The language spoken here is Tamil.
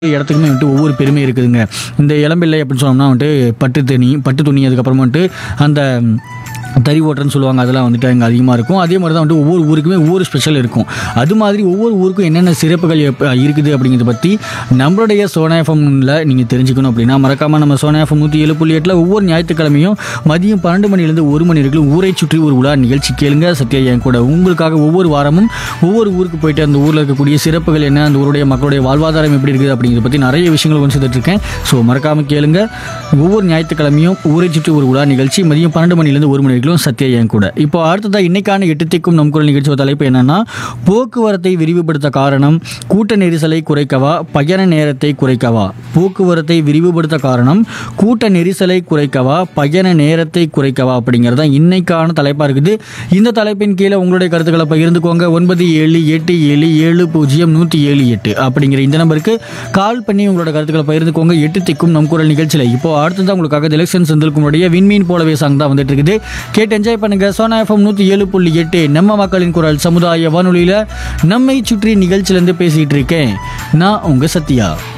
இடத்துக்குமே வந்துட்டு ஒவ்வொரு பெருமை இருக்குதுங்க இந்த இளம்பிள்ளை அப்படின்னு சொன்னோம்னா வந்துட்டு பட்டு துணி பட்டு துணி அதுக்கப்புறமா வந்துட்டு அந்த தறி ஓட்டுறன்னு சொல்லுவாங்க அதெல்லாம் வந்துட்டு அங்கே அதிகமாக இருக்கும் அதே மாதிரி தான் வந்துட்டு ஒவ்வொரு ஊருக்குமே ஒவ்வொரு ஸ்பெஷல் இருக்கும் அது மாதிரி ஒவ்வொரு ஊருக்கும் என்னென்ன சிறப்புகள் எப்ப- இருக்குது அப்படிங்கிறத பற்றி நம்மளுடைய சோனா எஃப்எம்ல நீங்கள் தெரிஞ்சுக்கணும் அப்படின்னா மறக்காமல் நம்ம சோனா எஃப்எம் நூற்றி ஏழு புள்ளி எட்டில் ஒவ்வொரு ஞாயிற்றுக்கிழமையும் மதியம் பன்னெண்டு மணிலேருந்து ஒரு மணி வரைக்கும் ஊரை சுற்றி ஒரு உலா நிகழ்ச்சி கேளுங்க சத்யா என் கூட உங்களுக்காக ஒவ்வொரு வாரமும் ஒவ்வொரு ஊருக்கு போயிட்டு அந்த ஊரில் இருக்கக்கூடிய சிறப்புகள் என்ன அந்த ஊருடைய மக்களுடைய வாழ்வாதாரம் எப்படி இருக்குது அப்படிங்கிறத பற்றி நிறைய விஷயங்கள் கொண்டு சேர்த்துட்டு இருக்கேன் ஸோ மறக்காமல் கேளுங்க ஒவ்வொரு ஞாயிற்றுக்கிழமையும் ஊரை சுற்றி ஒரு உலா நிகழ்ச்சி மதியம் பன்னெண்டு மணிலேருந்து ஒரு மணி வரைக்கும் சத்யா என் கூட இப்போ அடுத்ததாக இன்னைக்கான எட்டு திக்கும் நம் குரல் நிகழ்ச்சியோட தலைப்பு என்னன்னா போக்குவரத்தை விரிவுபடுத்த காரணம் கூட்ட நெரிசலை குறைக்கவா பயண நேரத்தை குறைக்கவா போக்குவரத்தை விரிவுபடுத்த காரணம் கூட்ட நெரிசலை குறைக்கவா பயண நேரத்தை குறைக்கவா அப்படிங்கிறது தான் இன்னைக்கான தலைப்பாக இருக்குது இந்த தலைப்பின் கீழே உங்களுடைய கருத்துக்களை பகிர்ந்துக்கோங்க ஒன்பது ஏழு எட்டு ஏழு ஏழு பூஜ்ஜியம் நூற்றி ஏழு எட்டு அப்படிங்கிற இந்த நம்பருக்கு கால் பண்ணி உங்களோட கருத்துக்களை பகிர்ந்துக்கோங்க எட்டு திக்கும் நம் குரல் நிகழ்ச்சியில் இப்போ அடுத்ததான் உங்களுக்காக எலெக்ஷன் செந்தில்குமருடைய விண்மீன் போலவே சாங் தான் வந்துட்டு இருக்குது கேட்டு என்ஜாய் பண்ணுங்க சோனா எஃப்எம் நூற்றி ஏழு புள்ளி எட்டு நம்ம மக்களின் குரல் சமுதாய வானொலியில் நம்மை சுற்றி நிகழ்ச்சியிலேருந்து பேசிகிட்டு இருக்கேன் நான் உங்கள் சத்யா